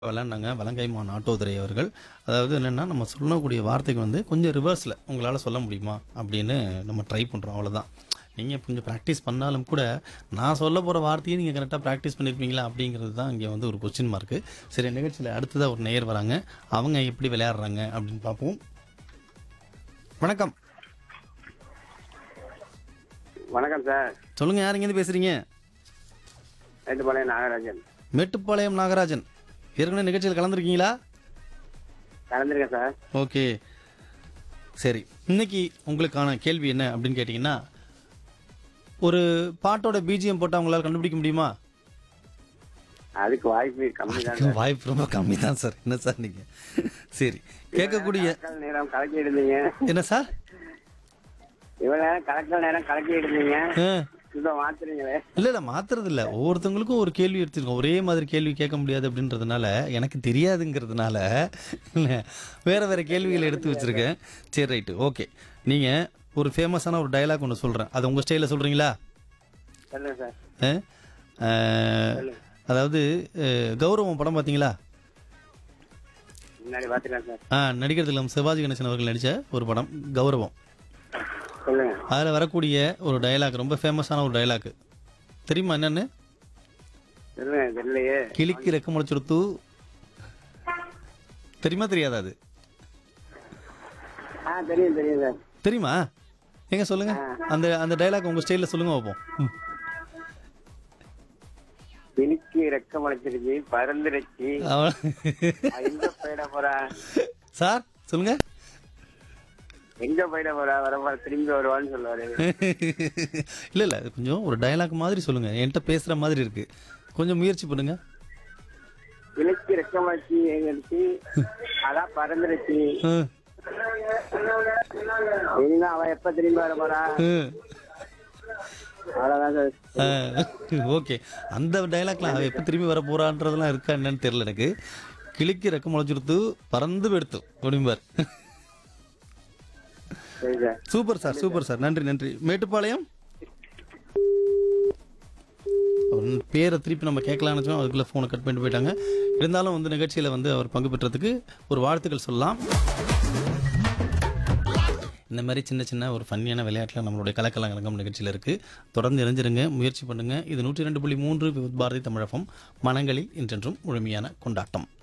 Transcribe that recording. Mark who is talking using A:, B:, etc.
A: விளையாண்டாங்க வலங்கைமான் ஆட்டோதுரை அவர்கள் அதாவது என்னென்னா நம்ம சொல்லக்கூடிய வார்த்தைக்கு வந்து கொஞ்சம் ரிவர்ஸில் உங்களால் சொல்ல முடியுமா அப்படின்னு நம்ம ட்ரை பண்ணுறோம் அவ்வளோதான் நீங்கள் கொஞ்சம் ப்ராக்டிஸ் பண்ணாலும் கூட நான் சொல்ல போகிற வார்த்தையை நீங்கள் கரெக்டாக ப்ராக்டிஸ் பண்ணியிருப்பீங்களா அப்படிங்கிறது தான் இங்கே வந்து ஒரு கொஸ்டின் மார்க்கு சரி நிகழ்ச்சியில் அடுத்ததாக ஒரு நேயர் வராங்க அவங்க எப்படி விளையாடுறாங்க அப்படின்னு பார்ப்போம் வணக்கம்
B: வணக்கம் சார்
A: சொல்லுங்கள் யார் இங்கேருந்து பேசுகிறீங்க
B: மேட்டுப்பாளையம் நாகராஜன்
A: மேட்டுப்பாளையம் நாகராஜன் ஏற்கனவே நிகழ்ச்சியில் கலந்துருக்கீங்களா
B: கலந்துருக்கேன் சார்
A: ஓகே சரி இன்னைக்கு உங்களுக்கான கேள்வி என்ன அப்படின்னு கேட்டிங்கன்னா ஒரு பாட்டோட பிஜிஎம் போட்டால் உங்களால் கண்டுபிடிக்க முடியுமா
B: அதுக்கு வாய்ப்பு கம்மி தான்
A: வாய்ப்பு ரொம்ப கம்மி தான் சார் என்ன சார் நீங்கள் சரி கேட்கக்கூடிய
B: கலக்கல் நேரம் கலக்கி இருந்தீங்க
A: என்ன சார்
B: இவ்வளவு நேரம் கலக்கல் நேரம் கலக்கி இருந்தீங்க
A: ஆ
B: இப்போ மாத்துறீங்களே
A: இல்லை இல்லை மாத்துறது இல்லை ஒவ்வொருத்தவங்களுக்கும் ஒரு கேள்வி எடுத்துருக்கோம் ஒரே மாதிரி கேள்வி கேட்க முடியாது அப்படின்றதுனால எனக்கு தெரியாதுங்கிறதுனால இல்லை வேற வேற கேள்விகள் எடுத்து வச்சிருக்கேன் சரி ரைட்டு ஓகே நீங்கள் ஒரு ஃபேமஸான ஒரு டயலாக் ஒன்று சொல்கிறேன் அது உங்கள் ஸ்டைலில் சொல்கிறீங்களா
B: சொல்லுங்க சார்
A: ஆ? ஆ, அதாவது அஹ், கௌரவம் படம் பார்த்தீங்களா
B: முன்னாடி பாத்துக்கலாம் சார்
A: ஆ நடிகர் திலம் சிவாஜி கணேசன் அவர்கள் நடித்த ஒரு படம் கௌரவம்
B: சொல்லுங்க
A: அதில் வரக்கூடிய ஒரு டயலாக் ரொம்ப ஃபேமஸான ஒரு டயலாக் தெரியுமா என்னன்னு
B: சொல்லுங்க தெரியலையே
A: கிளிக்கு ரெக்க முளைச்சுடுத்து தெரியுமா தெரியாதா அது
B: ஆ தெரியும் தெரியும் சார்
A: தெரியுமா எங்க சொல்லுங்க அந்த அந்த டயலாக் உங்க ஸ்டைலில் சொல்லுங்க பார்ப்போம் ம்.
B: கிளிக்கு ரெக்க முளைச்சிருச்சு பறந்துருச்சு
A: அவ-
B: எங்க போயிட போறா
A: சார் சொல்லுங்க
B: எங்க போயிட போறா வர போற திரும்பி வருவான்னு சொல்லுவாரு
A: இல்லை இல்லை அது கொஞ்சம் ஒரு டயலாக் மாதிரி சொல்லுங்க என்கிட்ட பேசுகிற மாதிரி இருக்கு கொஞ்சம் முயற்சி பண்ணுங்க
B: கிளிக்கு ரெக்க முளைச்சி எங்கடிச்சு அதான் பறந்துருச்சு
A: ம்,
B: இனிமே அவ எப்ப திரும்பி வர போறா
A: ம்.
B: அவ்வளவுதான் சார்
A: ஆ, ஓகே அந்த டைலாக்லாம் அவ எப்போ திரும்பி வர போறான்றதெல்லாம் இருக்கா என்னன்னு தெரியல எனக்கு கிளிக்கு ரெக்க முளைச்சிருத்து பறந்து பெடுத்து அப்படிம்பார்
B: சரி sir
A: super sir super sir நன்றி நன்றி மேட்டுப்பாளையம் அவர் பேரை திருப்பி நம்ம கேட்கலாம்னு நினச்சோம் அதுக்குள்ளே ஃபோனை கட் பண்ணிட்டு போயிட்டாங்க இருந்தாலும் வந்து நிகழ்ச்சியில் வந்து அவர் பங்கு பெற்றதுக்கு ஒரு வாழ்த்துக்கள் சொல்லலாம் இந்த மாதிரி சின்ன சின்ன ஒரு ஃபன்னியான விளையாட்டில் நம்மளுடைய கலக்கலம் கலங்கம் நிகழ்ச்சியில் இருக்குது தொடர்ந்து இணைஞ்சிருங்க முயற்சி பண்ணுங்கள் இது நூற்றி ரெண்டு புள்ளி மூன்று பாரதி தமிழகம் மனங்களில் இன்றென்றும் முழுமையான கொண்டாட்டம்